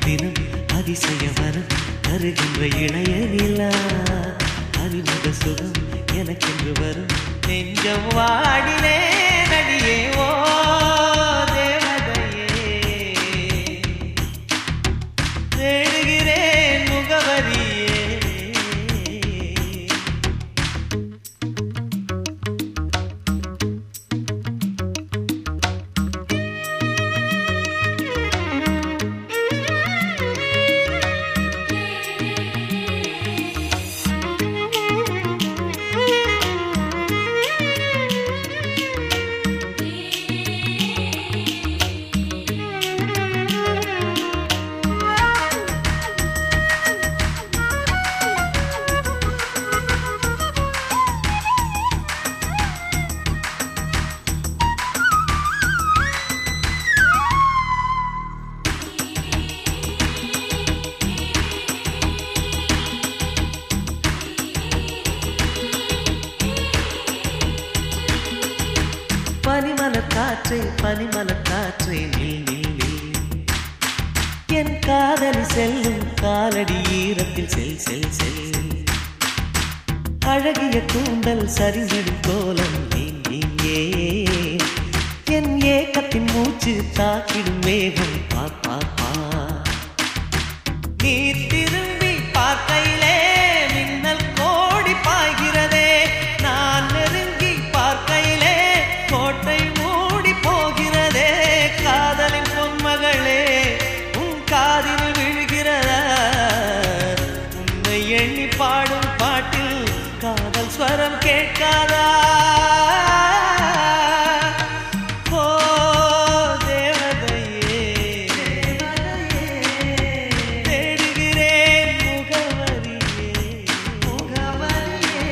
தினம் அதிசய வரம் தருகின்ற இளைய நிலா அறிமுக சுகம் எனக்கென்று வரும் நெஞ்சம் வாடினே நடியே ஓ தேவதையே தேடுகிறேன் முகவரியே பனிமலர் காற்றே பனிமலர் காற்றே நில் நில் நில் என் காதலி செல்லும் காலடி ஈரத்தில் செல் செல் செல் அழகிய கூந்தல் சரிந்திடும் கோலம் ஏன் ஏன் ஏன் என் ஏக்கத்தின் மூச்சு தாக்கிடும் வேகம் பா பா பா நீ திரும்பி பார்க்கையிலே மின்னல் கோடி பாய்கிறதே நான் நெருங்கி பார்க்கையிலே கோட்டை மூடி போகிறதே காதலின் பொன்மகளே உன் காதில் விழுகிறதா உன்னை எண்ணி பாடும் பாட்டில் காதல் ஸ்வரம் கேட்காதா ஓ தேவதையே தேடுகிறேன் முகவரியே முகவரியே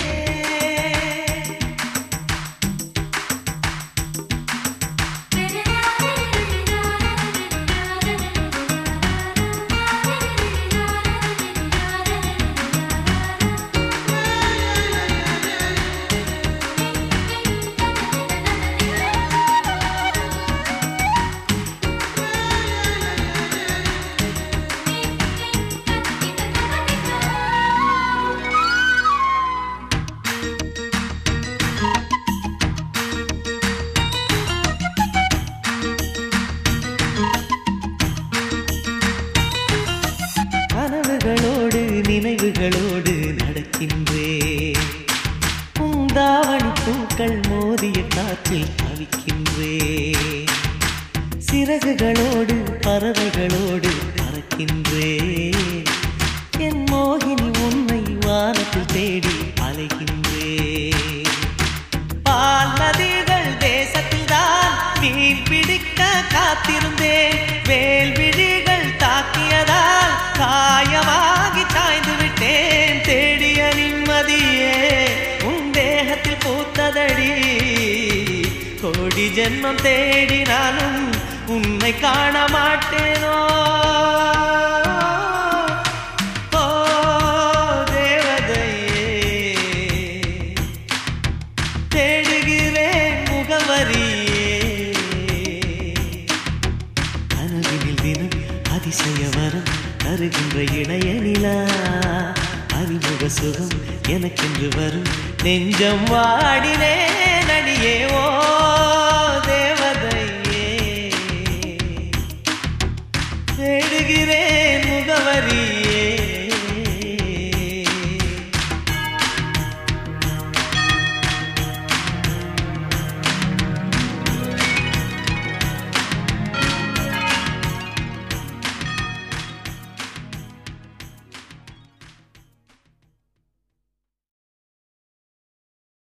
கனவுகளோடு நினைவுகளோடு நடக்கின்றேன் பூந்தாவணி பூக்கள் மோதிய காற்றில் தவிக்கின்றேன் சிறகுகளோடு பறவைகளோடு பறக்கின்றேன் என் மோகினி உன்னை வானத்தில் தேடி அலைகின்றேன் பால் நதிகள் தேசத்தில் தான் மீன் பிடிக்க காத்திருந்தேன் வேல் விழிகள் தாக்கியதால் காயமாகி சாய்ந்து விட்டேன் தேடிய நிம்மதியே உன் தேகத்தில் பூத்ததடி கோடி ஜென்மம் தேடினாலும் உன்னை காண மாட்டேனோ ஓ தேவதையே தேடுகிறேன் முகவரியே கனவினில் தினம் அதிசய வரம் தருகின்ற இணைய நிலா அறிமுக சுகம் எனக்கென்று வரும் நெஞ்சம் வாடினே நடியே ஓ